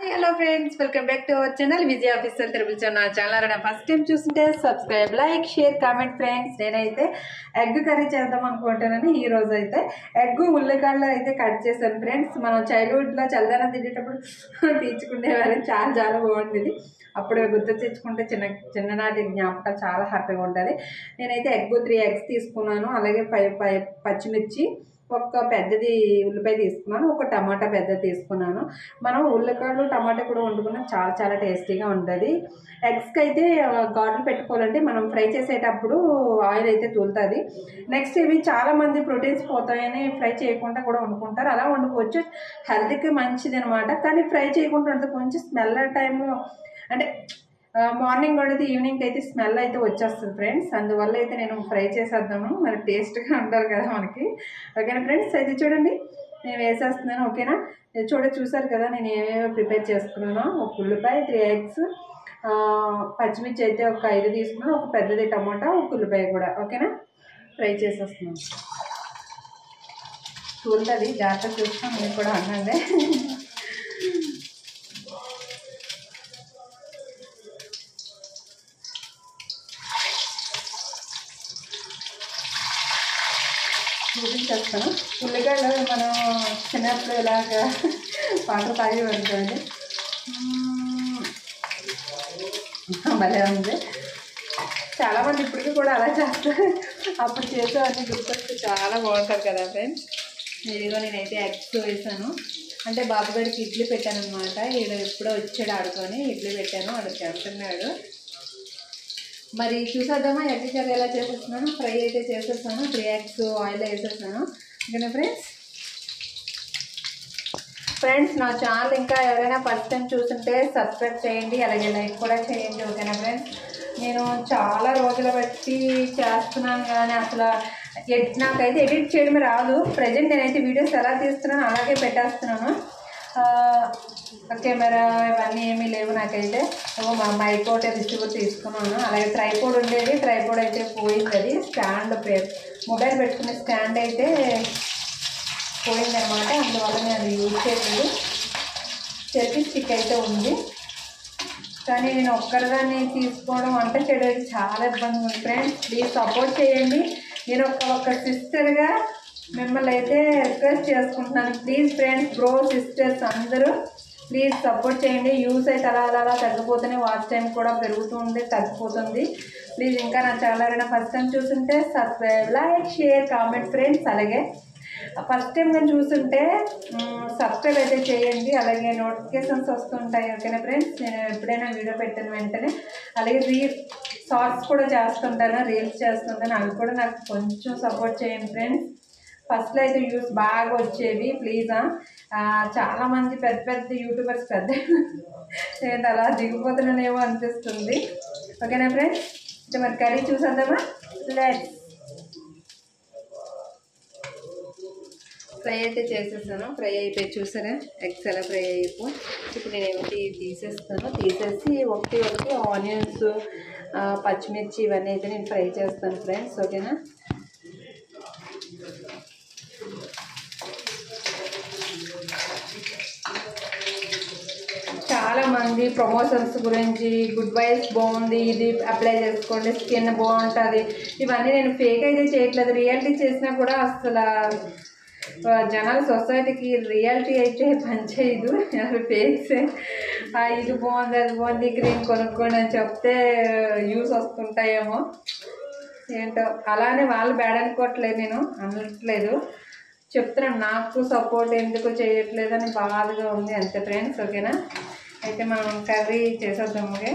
hello friends welcome back to our channel Vijay officer Tirupati నా channel నా first time చూస్తుంటే subscribe like share comment friends నేనైతే egg curry చేద్దాం అనుకుంటానని ఈ రోజు అయితే ఎగ్ ఉల్లికాళ్ళు అయితే కట్ చేశాను ఫ్రెండ్స్ మనం చైల్డ్హుడ్లో చల్లదనం తినేటప్పుడు తీర్చుకునేవారు చాలా చాలా బాగుండేది అప్పుడు గుర్తు తెచ్చుకుంటే చిన్న చిన్ననాటి జ్ఞాపకాలు చాలా హ్యాపీగా ఉంటుంది నేనైతే ఎగ్ త్రీ ఎగ్స్ తీసుకున్నాను అలాగే పై పై పచ్చిమిర్చి ఒక పెద్దది ఉల్లిపాయ తీసుకున్నాను ఒక టమాటా పెద్దది తీసుకున్నాను మనం ఉల్లిపాయలు టమాటా కూడా వండుకున్నాం చాలా చాలా టేస్టీగా ఉంటుంది ఎగ్స్కి అయితే ఆ, ఘాట్లు పెట్టుకోవాలంటే మనం ఫ్రై చేసేటప్పుడు ఆయిల్ అయితే తూలుతుంది నెక్స్ట్ ఇవి చాలా మంది ప్రోటీన్స్ పోతాయని ఫ్రై చేయకుండా కూడా వండుకుంటారు అలా వండుకోవచ్చు హెల్త్కి మంచిది అనమాట కానీ ఫ్రై చేయకుండా వండితే కొంచెం స్మెల్ టైంలో అంటే మార్నింగ్ వండితే ఈవినింగ్ అయితే స్మెల్ అయితే వచ్చేస్తుంది ఫ్రెండ్స్ అందువల్ల అయితే నేను ఫ్రై చేసేద్దాము మరి టేస్ట్గా ఉండాలి కదా మనకి ఓకేనా ఫ్రెండ్స్ అయితే చూడండి నేను వేసేస్తున్నాను ఓకేనా ఇది చూడ చూసారు కదా నేను ఏమేమి ప్రిపేర్ చేసుకున్నానో ఒక ఉల్లిపాయ త్రీ ఎగ్స్ పచ్చిమిర్చి అయితే ఒక ఐదు తీసుకున్నాను ఒక పెద్దది టమాటా ఒక ఉల్లిపాయ కూడా ఓకేనా ఫ్రై చేసేస్తున్నాను చూస్తుంది జాగ్రత్త చూస్తాం మీరు కూడా అన్నండి చూపించేస్తాను ఉల్లిగడ్డ మనం చిన్నప్పుడు ఇలాగా పాటలు తాగి ఉంటుంది భలే ఉంది చాలామంది ఇప్పటికీ కూడా అలా చేస్తారు అప్పుడు చేసేవన్నీ గుర్తొస్తే చాలా బాగుంటుంది కదా ఫ్రెండ్స్ ఇదిగో నేనైతే ఎగ్స్ వేసాను అంటే బాబు గారికి ఇడ్లీ పెట్టాను అనమాట ఈడ ఎప్పుడో వచ్చాడు ఆడుకొని ఇడ్లీ పెట్టాను వాడు చేస్తున్నాడు మరి చూసేద్దామా ఎగ్ కర్రీ ఎలా చేసేస్తున్నాను ఫ్రై అయితే చేసేస్తాను త్రీ ఎగ్స్ ఆయిల్ వేసేస్తాను ఓకేనా ఫ్రెండ్స్ ఫ్రెండ్స్ నా ఛానల్ ఇంకా ఎవరైనా ఫస్ట్ టైం చూస్తుంటే సబ్స్క్రైబ్ చేయండి అలాగే లైక్ కూడా చేయండి ఓకేనా ఫ్రెండ్స్ నేను చాలా రోజుల బట్టి చేస్తున్నాను కానీ అసలు ఎడ్ నాకైతే ఎడిట్ చేయడం రాదు ప్రజెంట్ నేనైతే వీడియోస్ ఎలా తీస్తున్నాను అలాగే పెట్టేస్తున్నాను ఆ, కెమెరా ఇవన్నీ ఏమీ లేవు నాకైతే ఓ మా మైక్ ఒకటి రిసీవర్ తీసుకున్నాను అలాగే ట్రైపోడ్ ఉండేది ట్రైపోడ్ అయితే పోయింది అది స్టాండ్ మొబైల్ పెట్టుకునే స్టాండ్ అయితే పోయిందనమాట అందువల్ల నేను అది యూజ్ చేయలేదు సెల్ఫీ స్టిక్ అయితే ఉంది కానీ నేను ఒక్కరిదాన్ని తీసుకోవడం వంట చేయడానికి చాలా ఇబ్బంది ఉంది ఫ్రెండ్స్ ప్లీజ్ సపోర్ట్ చేయండి నేను ఒక ఒక సిస్టర్గా మిమ్మల్ని అయితే రిక్వెస్ట్ చేసుకుంటున్నాను ప్లీజ్ ఫ్రెండ్స్ బ్రో సిస్టర్స్ అందరూ ప్లీజ్ సపోర్ట్ చేయండి యూస్ అయితే అలా అలా అలా తగ్గిపోతూనే వాచ్ టైం కూడా పెరుగుతుంది తగ్గిపోతుంది ప్లీజ్ ఇంకా నా ఛానల్ ఎవరైనా ఫస్ట్ టైం చూస్తుంటే subscribe like share comment friends అలాగే ఫస్ట్ టైం నేను చూస్తుంటే సబ్స్క్రైబ్ అయితే చేయండి అలాగే నోటిఫికేషన్స్ వస్తుంటాయి ఓకేనా ఫ్రెండ్స్ నేను ఎప్పుడైనా వీడియో పెట్టిన వెంటనే అలాగే రీ షార్ట్స్ కూడా చేస్తుంటాను రీల్స్ చేస్తుంటాను అవి కూడా నాకు కొంచెం సపోర్ట్ చేయండి ఫ్రెండ్స్ ఫస్ట్లో అయితే వ్యూస్ బాగా వచ్చేవి ప్లీజ్ చాలా మంది పెద్ద పెద్ద యూట్యూబర్స్ పెద్ద నేను అలా దిగిపోతున్నానేమో అనిపిస్తుంది ఓకేనా ఫ్రెండ్స్ అయితే మరి కర్రీ చూసేద్దామా లెట్స్ ఫ్రై అయితే చేసేసాను ఫ్రై అయిపోయి చూసారా ఎగ్స్ ఎలా ఫ్రై అయిపో ఇప్పుడు నేను ఏమిటి తీసేస్తాను తీసేసి ఒకటి ఒకటి ఆనియన్స్ ఆ, పచ్చిమిర్చి ఇవన్నీ అయితే నేను ఫ్రై చేస్తాను ఫ్రెండ్స్ ఓకేనా చాలా మంది ప్రమోషన్స్ గురించి గుడ్ వైస్ బాగుంది ఇది అప్లై చేసుకోండి స్కిన్ బాగుంటుంది ఇవన్నీ నేను ఫేక్ అయితే చేయట్లేదు రియాలిటీ చేసినా కూడా అసలు ఆ, జనాల సొసైటీకి రియాలిటీ అయితే పనిచేయదు అసలు ఫేక్స్ ఇది బాగుంది అది బాగుంది క్రీమ్ కొనుక్కోండి అని చెప్తే యూస్ వస్తుంటాయేమో ఏంటో అలానే వాళ్ళు బ్యాడ్ అనుకోవట్లేదు నేను అనట్లేదు చెప్తున్నాను నాకు సపోర్ట్ ఎందుకు చేయట్లేదు అని బాధగా ఉంది అంతే ఫ్రెండ్స్ ఓకేనా అయితే మనం కర్రీ చేసేద్దాం ఓకే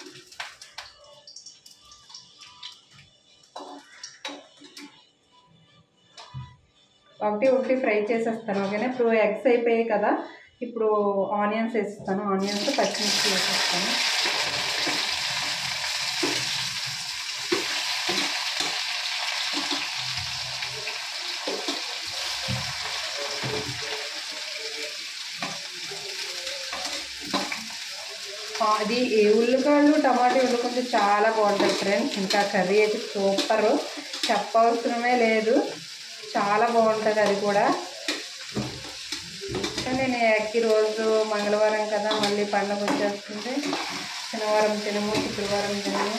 ఒకటి ఒకటి ఫ్రై చేసేస్తాను ఓకేనా ఇప్పుడు ఎగ్స్ అయిపోయాయి కదా ఇప్పుడు ఆనియన్స్ వేస్తాను ఆనియన్స్ పచ్చిమిర్చి వేసేస్తాను ఆ, అది ఏ ఉల్లిపాయలు టమాటా వండుకుంటే చాలా బాగుంటుంది ఫ్రెండ్స్ ఇంకా కర్రీ అయితే సూపర్ చెప్పవసరమే లేదు చాలా బాగుంటుంది అది కూడా కానీ నేను ఎగ్కి రోజు మంగళవారం కదా మళ్ళీ పండగ వచ్చేస్తుంది శనివారం తినము శుక్రవారం తినము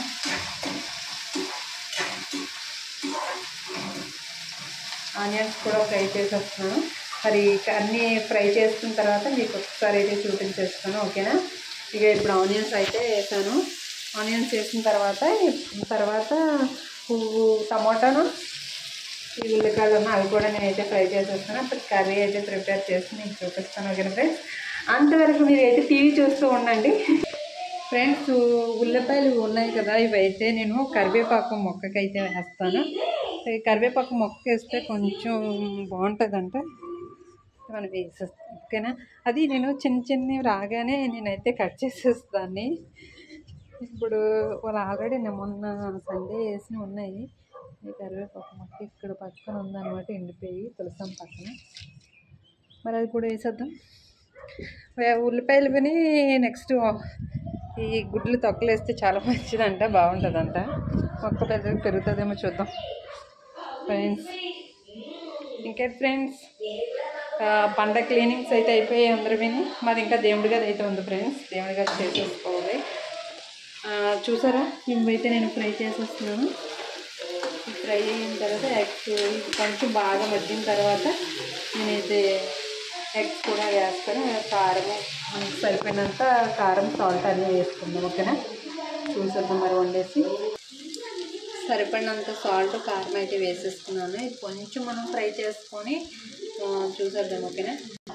ఆనియన్స్ కూడా ఫ్రై చేసేస్తున్నాను మరి ఇక అన్నీ ఫ్రై చేసుకున్న తర్వాత మీకు ఒకసారి అయితే చూపించేస్తాను ఓకేనా ఇక ఇప్పుడు ఆనియన్స్ అయితే వేసాను ఆనియన్స్ వేసిన తర్వాత తర్వాత పువ్వు టమాటాను ఈ ఉల్లిపాయలు ఉన్నాయి అవి కూడా నేనైతే ఫ్రై చేసేస్తాను అప్పుడు కర్రీ అయితే ప్రిపేర్ చేసి మీకు చూపిస్తాను ఓకేనా ఫ్రెండ్స్ అంతవరకు మీరు అయితే టీవీ చూస్తూ ఉండండి ఫ్రెండ్స్ ఉల్లిపాయలు ఉన్నాయి కదా ఇవైతే నేను కరివేపాకు మొక్కకైతే వేస్తాను ఈ కరివేపాకు మొక్క వేస్తే కొంచెం బాగుంటుందంట మనం వేసేస్తాం ఓకేనా అది నేను చిన్న చిన్నవి రాగానే నేనైతే కట్ చేసేస్తాను ఇప్పుడు వాళ్ళు ఆల్రెడీ నేను మొన్న సండే వేసి ఉన్నాయి ఈ కరివేపాకు మొక్క ఇక్కడ పక్కన ఉందన్నమాట ఎండిపోయి తులసం పక్కన మరి అది కూడా వేసేద్దాం వే- ఉల్లిపాయలు విని నెక్స్ట్ ఈ గుడ్లు తొక్కలు వేస్తే చాలా మంచిదంట బాగుంటుందంట మొక్క పెద్దగా పెరుగుతుందేమో చూద్దాం ఫ్రెండ్స్ ఇంకేంటి ఫ్రెండ్స్ పండగ క్లీనింగ్స్ అయితే అయిపోయాయి అందరూ విని మాది ఇంకా దేవుడి గది అయితే ఉంది ఫ్రెండ్స్ దేవుడి గది చేసేసుకోవాలి ఆ, చూసారా ఇవైతే నేను ఫ్రై చేసేస్తున్నాను ఫ్రై అయిన తర్వాత ఎగ్స్ కొంచెం బాగా మగ్గిన తర్వాత నేనైతే ఎగ్స్ కూడా వేస్తాను కారం మనకి సరిపోయినంత కారం సాల్ట్ అన్నీ వేసుకుందాం ఓకేనా చూసేద్దాం మరి వండేసి సరిపడినంత సాల్ట్ కారం అయితే వేసేసుకున్నాను ఇది కొంచెం మనం ఫ్రై చేసుకొని ఆ, చూసేద్దాం ఓకేనా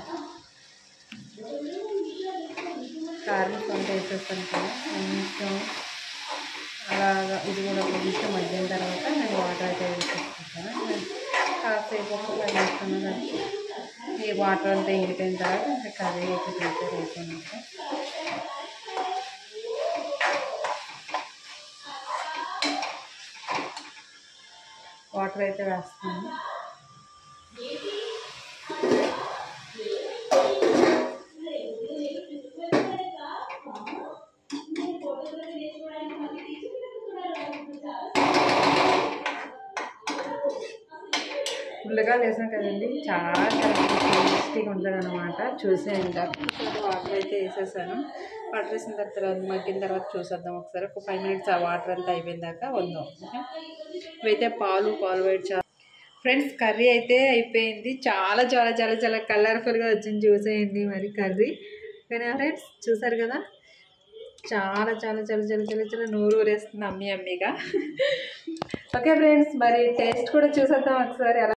కారం సాల్ట్ వేసేస్తాను కదా కొంచెం అలాగా ఇది కూడా కొంచెం మగ్గిన తర్వాత నేను వాటర్ అయితే వేసేసుకుంటాను కాసేపు ఒక పది నిమిషాలు ఈ వాటర్ అంతా ఇంగిపోయిన తర్వాత ఇంకా కర్రీ అయితే ప్రిపేర్ అయిపోయినాక వాటర్ అయితే వేస్తాను ఉల్లిగాయలు వేసాం కదండి చాలా చాలా టేస్టీగా ఉంటుంది అనమాట చూసేయండి ఒకసారి వాటర్ అయితే వేసేసాను వాటర్ వేసిన తర్వాత మగ్గిన తర్వాత చూసేద్దాం ఒకసారి ఒక ఫైవ్ మినిట్స్ ఆ వాటర్ అంతా అయిపోయిన దాకా వందాం ఓకే ఇవైతే పాలు పాలు వైట్ చా ఫ్రెండ్స్ కర్రీ అయితే అయిపోయింది చాలా చాలా చాలా చాలా కలర్ఫుల్గా వచ్చింది చూసేయండి మరి కర్రీ కానీ ఫ్రెండ్స్ చూసారు కదా చాలా చాలా చాలా చాలా చాలా చాలా నూరు ఊరేస్తుంది అమ్మి అమ్మిగా ఓకే ఫ్రెండ్స్ మరి టేస్ట్ కూడా చూసేద్దాం ఒకసారి ఎలా